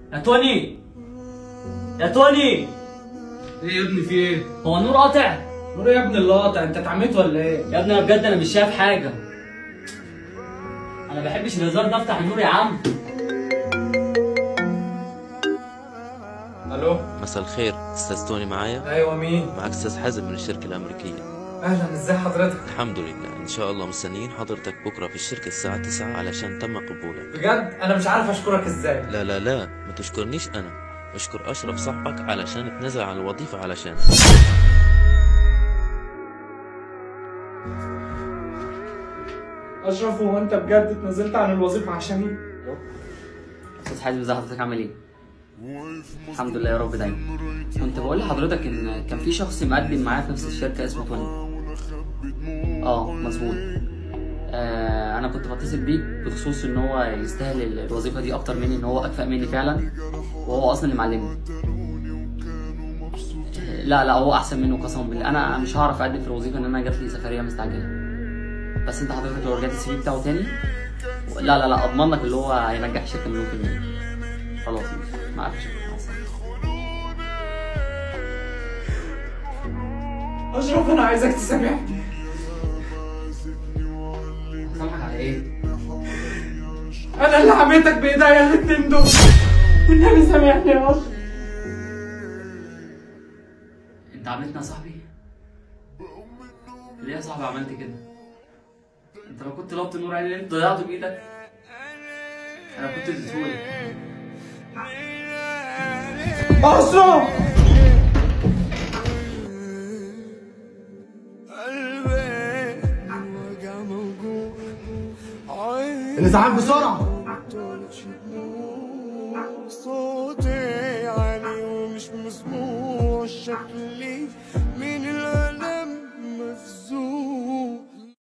يا توني يا توني ايه يا ابني في ايه؟ هو النور قاطع نور يا ابني اللي قاطع انت اتعميت ولا ايه؟ يا ابني انا بجد انا مش شايف حاجه انا ما بحبش الهزار ده افتح النور يا عم الو مساء الخير استاذ توني معايا ايوه مين؟ معك استاذ حازم من الشركه الامريكيه اهلا ازاي حضرتك؟ الحمد لله ان شاء الله مستنيين حضرتك بكره في الشركه الساعه 9 علشان تم قبولك بجد انا مش عارف اشكرك ازاي لا لا لا ما تشكرنيش انا اشكر اشرف صاحبك علشان اتنازل عن الوظيفه علشان اشرف هو انت بجد اتنازلت عن الوظيفه عشاني؟ استاذ حازم ازي حضرتك عامل ايه الحمد لله يا رب دايما كنت بقول لحضرتك ان كان في شخص مقدم معايا في نفس الشركه اسمه توني اه مظبوط آه انا كنت بتصل بيك بخصوص ان هو يستاهل الوظيفه دي اكتر مني ان هو اكفأ مني فعلا وهو اصلا اللي معلمني آه، لا لا هو احسن منه قسما بالله انا مش هعرف اقدم في الوظيفه ان انا جات لي سفريه مستعجله بس انت حضرتك لو رجعت السي في بتاعه تاني لا لا لا اضمن لك اللي هو هينجح الشركه مليون في المية خلاص ماشي مع الف شكر مع السلامه اشرف انا عايزك تسامحني سامحك على ايه؟ انا اللي حميتك بايديا الاتنين دول والنبي سامحني يا اشرف انت عملتنا يا صاحبي؟ ليه يا صاحبي عملت كده؟ انت لو كنت لقط النور عيني انت ضيعته بايدك انا كنت اديتهولك اشرف الازعاج بسرعه صوتي عالي ومش مسموع شكلي